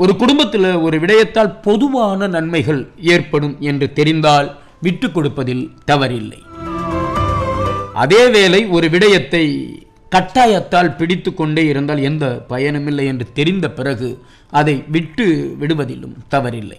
ஒரு குடும்பத்தில் ஒரு விடயத்தால் பொதுவான நன்மைகள் ஏற்படும் என்று தெரிந்தால் விட்டு கொடுப்பதில் தவறில்லை அதேவேளை ஒரு விடயத்தை கட்டாயத்தால் பிடித்து கொண்டே இருந்தால் எந்த பயனுமில்லை என்று தெரிந்த பிறகு அதை விட்டு விடுவதிலும் தவறில்லை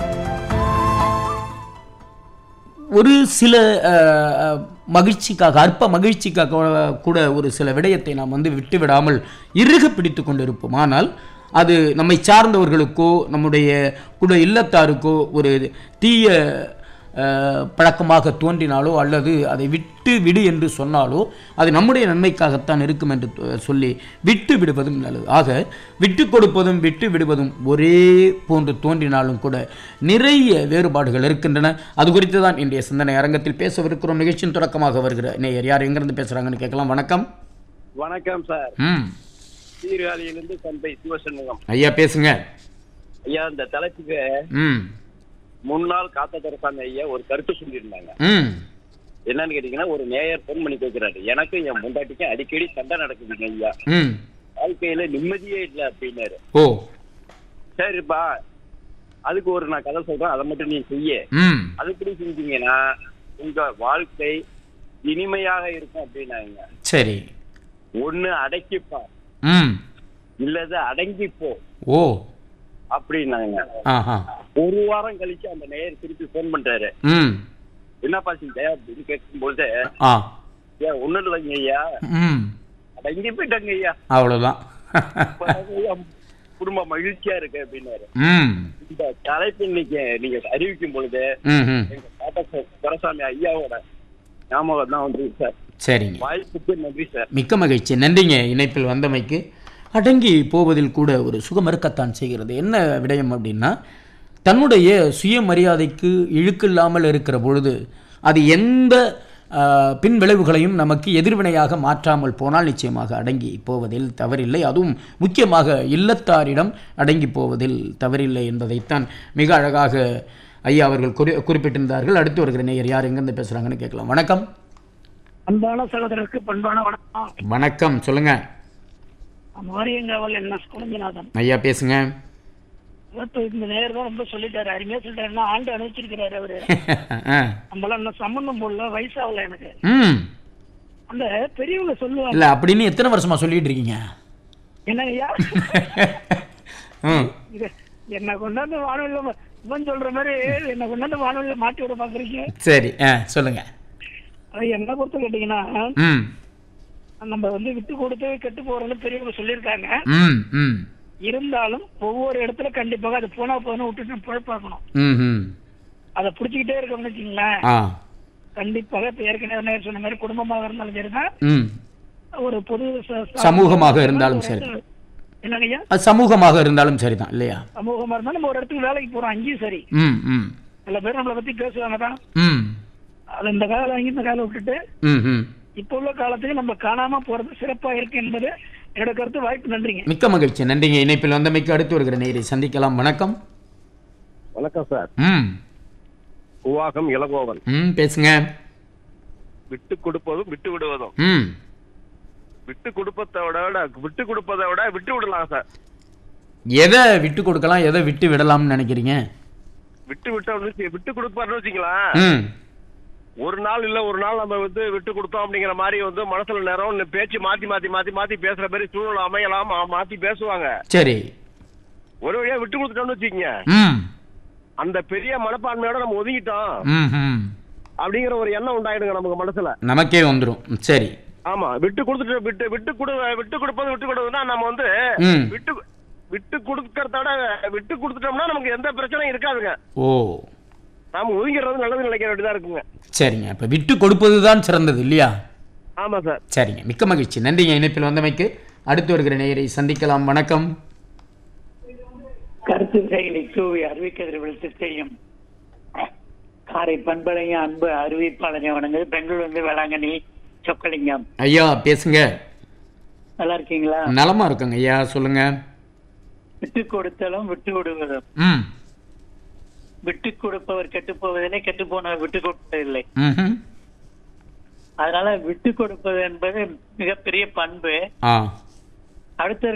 ஒரு சில அஹ், அஹ், மகிழ்ச்சிக்காக அற்ப மகிழ்ச்சிக்காக கூட ஒரு சில விடயத்தை நாம் வந்து விட்டு விடாமல் இறுக பிடித்து கொண்டிருப்போம் ஆனால் அது நம்மை சார்ந்தவர்களுக்கோ நம்முடைய கூட இல்லத்தாருக்கோ ஒரு தீய அஹ், பழக்கமாக தோன்றினாலோ அல்லது அதை விட்டு விடு என்று சொன்னாலோ அது நம்முடைய நன்மைக்காகத்தான் இருக்கும் என்று தொ- சொல்லி விட்டு விடுவதும் நல்லது ஆக விட்டு கொடுப்பதும் விட்டு விடுவதும் ஒரே போன்று தோன்றினாலும் கூட நிறைய வேறுபாடுகள் இருக்கின்றன அது குறித்து தான் இன்றைய சிந்தனை அரங்கத்தில் பேசவிருக்கிறோம் நிகழ்ச்சியின் தொடக்கமாக வருகிற நேயர் யார் எங்கிருந்து பேசுறாங்கன்னு கேட்கலாம் வணக்கம் வணக்கம் சார் ம் சீர்காழியிலிருந்து தந்தை சிவசண்முகம் ஐயா பேசுங்க ஐயா இந்த தலைப்புக்கு ம் முன்னாள் காத்த தரசாமி ஐயா ஒரு கருத்து சொல்லியிருந்தாங்க ம் என்னன்னு கேட்டீங்கன்னா ஒரு நேயர் பொன் பண்ணி கேட்கிறாரு எனக்கும் என் முண்டாட்டிக்கும் அடிக்கடி சண்டை நடக்குதுங்க ஐயா ம் வாழ்க்கையில நிம்மதியே இல்லை அப்படின்னாரு ஓ சரிப்பா அதுக்கு ஒரு நான் கதை சொல்றேன் அதை மட்டும் நீ செய்ய ம் அதுபடி செஞ்சீங்கன்னா உங்க வாழ்க்கை இனிமையாக இருக்கும் அப்படின்னாங்க சரி ஒண்ணு அடக்கிப்பா ம் இல்லது அடங்கிப்போ ஓ அப்படின்னாங்க ஆஹா ஒரு வாரம் கழிச்சு அந்த நேயர் திருப்பி ஃபோன் பண்றாரு ம் என்னப்பா செஞ்ச அப்படின்னு கேட்கும்போது ஆ ஏன் ஒண்ணு இல்லைங்க ஐயா ம் அடங்கி போயிட்டாங்க ஐயா அவ்வளோதான் இப்பதாங்க ஐயா குடும்ப மகிழ்ச்சியா இருக்கு அப்படின்னாரு ம் இந்த தலைப்பு இன்னைக்கு நீங்க அறிவிக்கும் பொழுது ம் ம் எங்க தாத்தா சார் துரசாமி ஐயாவோட ஞாபகம் தான் வந்து சார் சரிங்க வாய்ப்புக்கு நன்றி சார் மிக்க மகிழ்ச்சி நன்றிங்க இணைப்பில் வந்தமைக்கு அடங்கி போவதில் கூட ஒரு சுகம் இருக்கத்தான் செய்கிறது என்ன விடயம் அப்படின்னா தன்னுடைய சுயமரியாதைக்கு இழுக்கில்லாமல் இருக்கிற பொழுது அது எந்த ஆஹ், பின் விளைவுகளையும் நமக்கு எதிர்வினையாக மாற்றாமல் போனால் நிச்சயமாக அடங்கி போவதில் தவறில்லை அதுவும் முக்கியமாக இல்லத்தாரிடம் அடங்கி போவதில் தவறில்லை என்பதைத்தான் மிக அழகாக ஐயா அவர்கள் குறி குறிப்பிட்டிருந்தார்கள் அடுத்து வருகிற நேயர் யார் எங்கேருந்து பேசுகிறாங்கன்னு கேட்கலாம் வணக்கம் அன்பான சகோதரருக்கு பண்பான வணக்கம் வணக்கம் சொல்லுங்க மாரியங்காவல் என்ன குழந்தைநாதன் ஐயா பேசுங்க இப்ப இந்த நேரம் தான் ரொம்ப சொல்லிட்டாரு அருமையா சொல்லிட்டாருன்னா ஆண்டு அனுப்பிச்சிருக்கிறாரு அவரு ஆ. நம்மளாம் இன்னும் சம்பந்தம் போடல வயசாகல எனக்கு ம் அந்த பெரியவங்க சொல்லுவாங்க இல்ல அப்படின்னு எத்தனை வருஷமா சொல்லிட்டு இருக்கீங்க என்னங்கய்யா ம் இது என்ன கொண்டாந்து வானொலியில இவன் சொல்ற மாதிரி என்ன கொண்டாந்து வானொலியில மாட்டி விட பாக்குறீங்க சரி ஆ சொல்லுங்க அது என்ன பொறுத்த கேட்டீங்கன்னா ம் நம்ம வந்து விட்டு கொடுத்து கெட்டு போறதுன்னு பெரியவங்க சொல்லியிருக்காங்க ம் ம் இருந்தாலும் ஒவ்வொரு இடத்துல கண்டிப்பாக அது போனா போதும் விட்டுட்டு நம்ம பொழப்பாக்கணும் ம் ம் அதை பிடிச்சிக்கிட்டே இருக்கோம்னு வச்சுங்களேன் ஆ கண்டிப்பாக இப்ப ஏற்கனவே நேர் சொன்ன மாதிரி குடும்பமாக இருந்தாலும் சரிதான் ம் ஒரு பொது ச- ச- சமூகமாக இருந்தாலும் சரி. என்னங்க ஐயா அது சமூகமாக இருந்தாலும் சரிதான் இல்லையா சமூகமா இருந்தாலும் நம்ம ஒரு இடத்துக்கு வேலைக்கு போறோம் அங்கேயும் சரி ம் ம் சில பேர் நம்மளை பத்தி பேசுவாங்க தான் ம் அது இந்த காலம் வாங்கி இந்த காலம் விட்டுட்டு ம் ம் இப்ப உள்ள காலத்துக்கு நம்ம காணாம போறது சிறப்பா இருக்கு என்பது என்னோட கருத்து வாய்ப்பு நன்றிங்க மிக்க மகிழ்ச்சி நன்றிங்க இணைப்பில் வந்தமைக்கு அடுத்து வருகிற நேரை சந்திக்கலாம் வணக்கம் வணக்கம் சார் ம் உவாகம் இளங்கோவன் ம் பேசுங்க விட்டு கொடுப்பதும் விட்டு விடுவதும் ம் விட்டு கொடுப்பதை விட விட்டு கொடுப்பதை விட விட்டு விடலாம் சார் எதை விட்டு கொடுக்கலாம் எதை விட்டு விடலாம்னு நினைக்கிறீங்க விட்டு விட்டோம்னு வச்சு- விட்டு கொடுப்பாருன்னு வச்சுக்கலாம் ம் ஒரு நாள் இல்ல ஒரு நாள் நம்ம வந்து விட்டு கொடுத்தோம் அப்படிங்கிற மாதிரி வந்து மனசுல நேரம் இந்த பேச்சு மாத்தி மாத்தி மாத்தி மாத்தி பேசுற மாதிரி சூழ்நிலை அமையலாம் மா- மாத்தி பேசுவாங்க சரி ஒரு வழியா விட்டு கொடுத்துட்டோம்னு வச்சுக்கோங்க ம் அந்த பெரிய மனப்பான்மையோட நம்ம ஒதுங்கிட்டோம் ம் ம் அப்படிங்கிற ஒரு எண்ணம் உண்டாயிடுங்க நமக்கு மனசுல நமக்கே வந்துடும் சரி ஆமா விட்டு கொடுத்துட்டு விட்டு விட்டு கொடு விட்டு கொடுப்பது விட்டு கொடுப்பதுன்னா நம்ம வந்து ம் விட்டு விட்டு கொடுக்கறத விட விட்டு கொடுத்துட்டோம்னா நமக்கு எந்த பிரச்சனையும் இருக்காதுங்க ஓ நாம ஒதுங்கிறது நல்லது நினைக்க வேண்டியதா இருக்குங்க சரிங்க இப்போ விட்டு கொடுப்பது தான் சிறந்தது இல்லையா ஆமா சார் சரிங்க மிக்க மகிழ்ச்சி நன்றிங்க இணைப்பில் வந்தமைக்கு அடுத்து வருகிற நேயரை சந்திக்கலாம் வணக்கம் கருத்து செயலை தூவி அறிவிக்கதிர்விழுத்து செய்யும் காரை பண்பலையும் அன்பு அறிவிப்பாளரையும் வணங்குது பெங்களூர் வந்து வேளாங்கண்ணி சொக்கலிங்கம் ஐயா பேசுங்க நல்லா இருக்கீங்களா நலமா இருக்குங்க ஐயா சொல்லுங்க விட்டு கொடுத்தலும் விட்டு விடுவதும் ம் விட்டு கொடுப்பவர் கெட்டு போவதில்லை கெட்டு போனவர் விட்டு கொடுப்பதில்லை ம்ஹும். அதனால விட்டு கொடுப்பது என்பது மிகப்பெரிய பண்பு ஆ அடுத்த